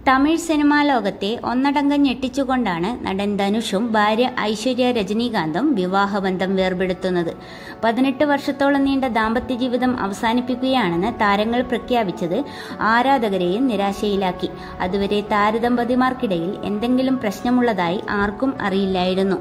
Tamil cinema ലോകത്തെ ഒന്നടങ്കം ഞെട്ടിച്ചുകൊണ്ടാണ് നടൻ ധനുഷും ഭാര്യ ഐശ്വര്യ രജനീകാന്തും വിവാഹബന്ധം വേർപെടുത്തുന്നത് പതിനെട്ട് വർഷത്തോളം നീണ്ട ദാമ്പത്യ ജീവിതം അവസാനിപ്പിക്കുകയാണെന്ന് താരങ്ങൾ പ്രഖ്യാപിച്ചത് ആരാധകരെയും നിരാശയിലാക്കി അതുവരെ താരദമ്പതിമാർക്കിടയിൽ എന്തെങ്കിലും പ്രശ്നമുള്ളതായി ആർക്കും അറിയില്ലായിരുന്നു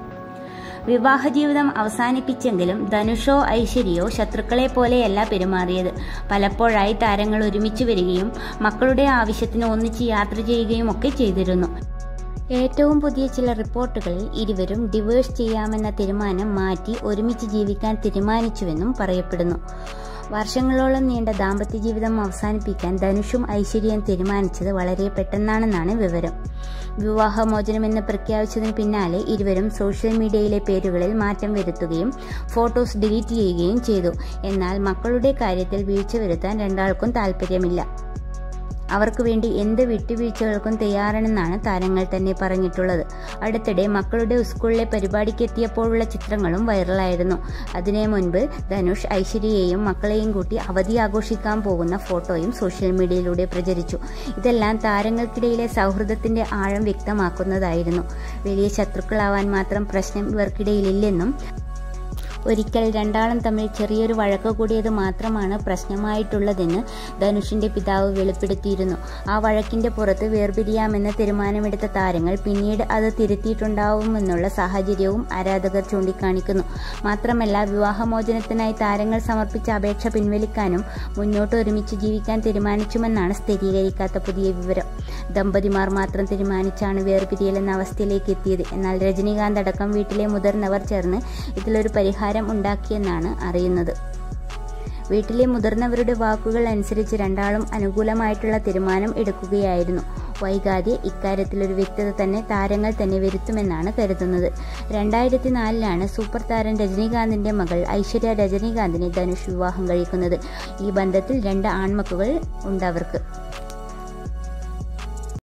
വിവാഹ ജീവിതം അവസാനിപ്പിച്ചെങ്കിലും ധനുഷോ ഐശ്വര്യയോ ശത്രുക്കളെ പോലെയല്ല പെരുമാറിയത് പലപ്പോഴായി താരങ്ങൾ ഒരുമിച്ച് വരികയും മക്കളുടെ ആവശ്യത്തിന് ഒന്നിച്ച് യാത്ര ചെയ്യുകയും ഒക്കെ ചെയ്തിരുന്നു ഏറ്റവും പുതിയ ചില റിപ്പോർട്ടുകളിൽ ഇരുവരും ഡിവേഴ്സ് ചെയ്യാമെന്ന തീരുമാനം മാറ്റി ഒരുമിച്ച് ജീവിക്കാൻ തീരുമാനിച്ചുവെന്നും പറയപ്പെടുന്നു വർഷങ്ങളോളം നീണ്ട ദാമ്പത്യ ജീവിതം അവസാനിപ്പിക്കാൻ ധനുഷും ഐശ്വര്യയും തീരുമാനിച്ചത് വളരെ പെട്ടെന്നാണെന്നാണ് വിവരം വിവാഹമോചനമെന്ന് പ്രഖ്യാപിച്ചതിന് പിന്നാലെ ഇരുവരും സോഷ്യൽ മീഡിയയിലെ പേരുകളിൽ മാറ്റം വരുത്തുകയും ഫോട്ടോസ് ഡിലീറ്റ് ചെയ്യുകയും ചെയ്തു എന്നാൽ മക്കളുടെ കാര്യത്തിൽ വീഴ്ച വരുത്താൻ രണ്ടാൾക്കും താല്പര്യമില്ല അവർക്ക് വേണ്ടി എന്ത് വിട്ടുവീഴ്ചകൾക്കും തയ്യാറാണെന്നാണ് താരങ്ങൾ തന്നെ പറഞ്ഞിട്ടുള്ളത് അടുത്തിടെ മക്കളുടെ സ്കൂളിലെ പരിപാടിക്ക് എത്തിയപ്പോഴുള്ള ചിത്രങ്ങളും വൈറലായിരുന്നു അതിനു മുൻപ് ധനുഷ് ഐശ്വര്യയെയും മക്കളെയും കൂട്ടി അവധി ആഘോഷിക്കാൻ പോകുന്ന ഫോട്ടോയും സോഷ്യൽ മീഡിയയിലൂടെ പ്രചരിച്ചു ഇതെല്ലാം താരങ്ങൾക്കിടയിലെ സൗഹൃദത്തിന്റെ ആഴം വ്യക്തമാക്കുന്നതായിരുന്നു വലിയ ശത്രുക്കളാവാൻ മാത്രം പ്രശ്നം ഇവർക്കിടയിലില്ലെന്നും ഒരിക്കൽ രണ്ടാളും തമ്മിൽ ചെറിയൊരു വഴക്ക് കൂടിയത് മാത്രമാണ് പ്രശ്നമായിട്ടുള്ളതെന്ന് ധനുഷിന്റെ പിതാവ് വെളിപ്പെടുത്തിയിരുന്നു ആ വഴക്കിന്റെ പുറത്ത് വേർപിരിയാമെന്ന് തീരുമാനമെടുത്ത താരങ്ങൾ പിന്നീട് അത് തിരുത്തിയിട്ടുണ്ടാവുമെന്നുള്ള സാഹചര്യവും ആരാധകർ ചൂണ്ടിക്കാണിക്കുന്നു മാത്രമല്ല വിവാഹമോചനത്തിനായി താരങ്ങൾ സമർപ്പിച്ച അപേക്ഷ പിൻവലിക്കാനും മുന്നോട്ട് ഒരുമിച്ച് ജീവിക്കാൻ തീരുമാനിച്ചുമെന്നാണ് സ്ഥിരീകരിക്കാത്ത പുതിയ വിവരം ദമ്പതിമാർ മാത്രം തീരുമാനിച്ചാണ് വേർപിരിയലെന്ന അവസ്ഥയിലേക്ക് എത്തിയത് എന്നാൽ രജനീകാന്ത് അടക്കം വീട്ടിലെ മുതിർന്നവർ ചേർന്ന് ഇതിലൊരു പരിഹാരം ഉണ്ടാക്കിയെന്നാണ് അറിയുന്നത് വീട്ടിലെ മുതിർന്നവരുടെ വാക്കുകൾ അനുസരിച്ച് രണ്ടാളും അനുകൂലമായിട്ടുള്ള തീരുമാനം എടുക്കുകയായിരുന്നു വൈകാതെ ഇക്കാര്യത്തിൽ ഒരു വ്യക്തത തന്നെ താരങ്ങൾ തന്നെ വരുത്തുമെന്നാണ് കരുതുന്നത് രണ്ടായിരത്തി നാലിലാണ് സൂപ്പർ താരം രജനീകാന്തിന്റെ മകൾ ഐശ്വര്യ രജനീകാന്തിനെ ധനുഷ് വിവാഹം കഴിക്കുന്നത് ഈ ബന്ധത്തിൽ രണ്ട് ആൺമക്കൾ ഉണ്ടവർക്ക്